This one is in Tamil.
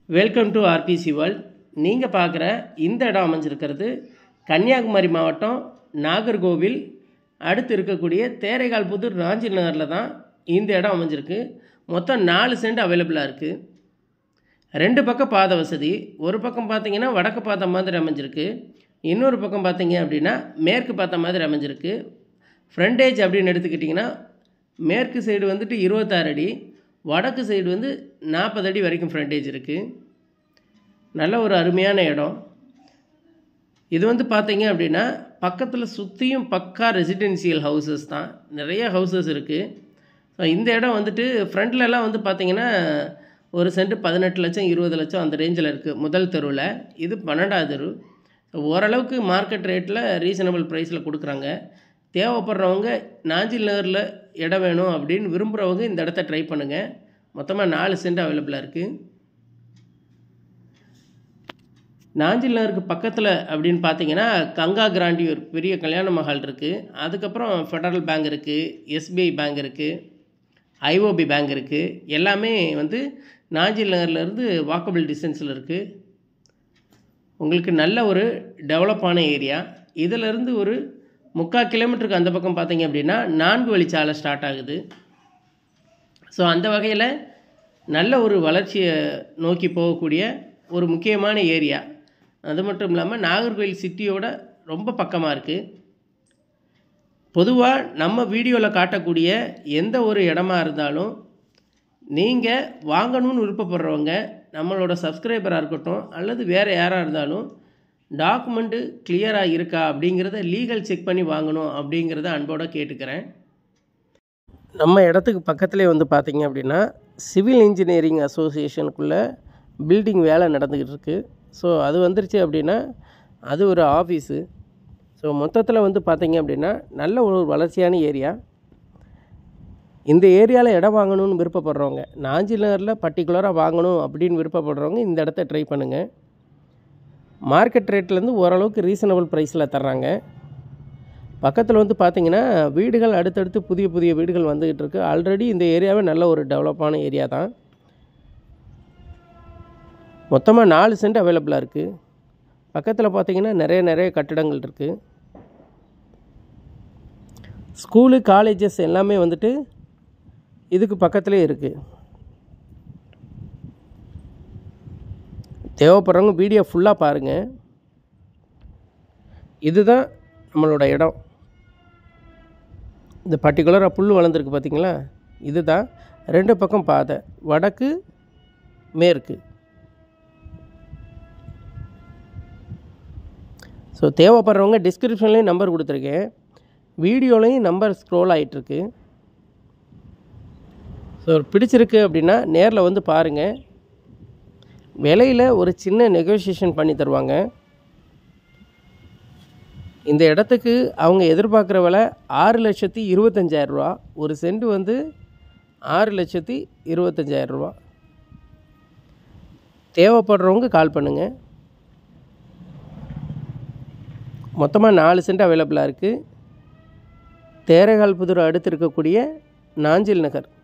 வெல்கம் டு ஆர்பிசி வேர்ல்ட் நீங்கள் பார்க்குற இந்த இடம் அமைஞ்சிருக்கிறது கன்னியாகுமரி மாவட்டம் நாகர்கோவில் அடுத்து இருக்கக்கூடிய தேரைகால் புதூர் ராஞ்சி நகரில் தான் இந்த இடம் அமைஞ்சிருக்கு மொத்தம் நாலு சென்ட் அவைலபிளாக இருக்குது ரெண்டு பக்கம் பாத வசதி ஒரு பக்கம் பார்த்தீங்கன்னா வடக்கு பார்த்த மாதிரி அமைஞ்சிருக்கு இன்னொரு பக்கம் பார்த்தீங்க அப்படின்னா மேற்கு பார்த்த மாதிரி அமைஞ்சிருக்கு ஃப்ரண்டேஜ் அப்படின்னு எடுத்துக்கிட்டிங்கன்னா மேற்கு சைடு வந்துட்டு இருபத்தாறு அடி வடக்கு சைடு வந்து நாற்பது அடி வரைக்கும் ஃப்ரண்டேஜ் இருக்குது நல்ல ஒரு அருமையான இடம் இது வந்து பார்த்தீங்க அப்படின்னா பக்கத்தில் சுற்றியும் பக்கா ரெசிடென்சியல் ஹவுசஸ் தான் நிறைய ஹவுசஸ் இருக்குது ஸோ இந்த இடம் வந்துட்டு ஃப்ரண்ட்லலாம் வந்து பார்த்தீங்கன்னா ஒரு சென்ட் பதினெட்டு லட்சம் இருபது லட்சம் அந்த ரேஞ்சில் இருக்குது முதல் தெருவில் இது பன்னெண்டாவது தெரு ஸோ ஓரளவுக்கு மார்க்கெட் ரேட்டில் ரீசனபிள் ப்ரைஸில் கொடுக்குறாங்க தேவைப்படுறவங்க நாஞ்சில் நகரில் இடம் வேணும் அப்படின்னு விரும்புகிறவங்க இந்த இடத்த ட்ரை பண்ணுங்கள் மொத்தமாக நாலு சென்ட் அவைலபிளாக இருக்குது நாஞ்சில் நகருக்கு பக்கத்தில் அப்படின்னு பார்த்தீங்கன்னா கங்கா கிராண்டி ஒரு பெரிய கல்யாண மஹால் இருக்குது அதுக்கப்புறம் ஃபெடரல் பேங்க் இருக்குது எஸ்பிஐ பேங்க் இருக்குது ஐஓபி பேங்க் இருக்குது எல்லாமே வந்து நாஞ்சில் நகர்லேருந்து வாக்கபிள் டிஸ்டன்ஸில் இருக்குது உங்களுக்கு நல்ல ஒரு டெவலப்பான ஏரியா இதிலேருந்து ஒரு முக்கால் கிலோமீட்டருக்கு அந்த பக்கம் பார்த்தீங்க அப்படின்னா நான்கு வழிச்சாலை ஸ்டார்ட் ஆகுது ஸோ அந்த வகையில் நல்ல ஒரு வளர்ச்சியை நோக்கி போகக்கூடிய ஒரு முக்கியமான ஏரியா அது மட்டும் இல்லாமல் நாகர்கோவில் சிட்டியோட ரொம்ப பக்கமாக இருக்குது பொதுவாக நம்ம வீடியோவில் காட்டக்கூடிய எந்த ஒரு இடமா இருந்தாலும் நீங்கள் வாங்கணும்னு விருப்பப்படுறவங்க நம்மளோட சப்ஸ்கிரைபராக இருக்கட்டும் அல்லது வேறு யாராக இருந்தாலும் டாக்குமெண்ட்டு கிளியராக இருக்கா அப்படிங்கிறத லீகல் செக் பண்ணி வாங்கணும் அப்படிங்கிறத அன்போடு கேட்டுக்கிறேன் நம்ம இடத்துக்கு பக்கத்துலேயே வந்து பார்த்திங்க அப்படின்னா சிவில் இன்ஜினியரிங் அசோசியேஷனுக்குள்ளே பில்டிங் வேலை நடந்துக்கிட்டு இருக்குது ஸோ அது வந்துருச்சு அப்படின்னா அது ஒரு ஆஃபீஸு ஸோ மொத்தத்தில் வந்து பார்த்திங்க அப்படின்னா நல்ல ஒரு வளர்ச்சியான ஏரியா இந்த ஏரியாவில் இடம் வாங்கணும்னு விருப்பப்படுறவங்க நாஞ்சில் நகரில் பர்டிகுலராக வாங்கணும் அப்படின்னு விருப்பப்படுறவங்க இந்த இடத்த ட்ரை பண்ணுங்கள் மார்க்கெட் ரேட்லேருந்து ஓரளவுக்கு ரீசனபிள் ப்ரைஸில் தர்றாங்க பக்கத்தில் வந்து பார்த்திங்கன்னா வீடுகள் அடுத்தடுத்து புதிய புதிய வீடுகள் வந்துக்கிட்டு இருக்குது ஆல்ரெடி இந்த ஏரியாவே நல்ல ஒரு டெவலப்பான ஏரியா தான் மொத்தமாக நாலு சென்ட் அவைலபிளாக இருக்குது பக்கத்தில் பார்த்திங்கன்னா நிறைய நிறைய கட்டிடங்கள் இருக்குது ஸ்கூலு காலேஜஸ் எல்லாமே வந்துட்டு இதுக்கு பக்கத்துலேயே இருக்குது தேவைப்படுறவங்க வீடியோ ஃபுல்லாக பாருங்கள் இதுதான் நம்மளோட இடம் இந்த பர்டிகுலராக புல் வளர்ந்துருக்கு பார்த்தீங்களா இதுதான் ரெண்டு பக்கம் பாதை வடக்கு மேற்கு ஸோ தேவைப்படுறவங்க டிஸ்கிரிப்ஷன்லேயும் நம்பர் கொடுத்துருக்கேன் வீடியோலையும் நம்பர் ஸ்க்ரோல் ஆகிட்டுருக்கு ஸோ பிடிச்சிருக்கு அப்படின்னா நேரில் வந்து பாருங்கள் விலையில் ஒரு சின்ன நெகோசியேஷன் பண்ணி தருவாங்க இந்த இடத்துக்கு அவங்க எதிர்பார்க்குற விலை ஆறு லட்சத்தி இருபத்தஞ்சாயிரரூவா ஒரு சென்ட் வந்து ஆறு லட்சத்தி இருபத்தஞ்சாயிரரூவா தேவைப்படுறவங்க கால் பண்ணுங்கள் மொத்தமாக நாலு சென்ட் அவைலபிளாக இருக்குது தேரகால் புதூர் அடுத்து இருக்கக்கூடிய நாஞ்சில் நகர்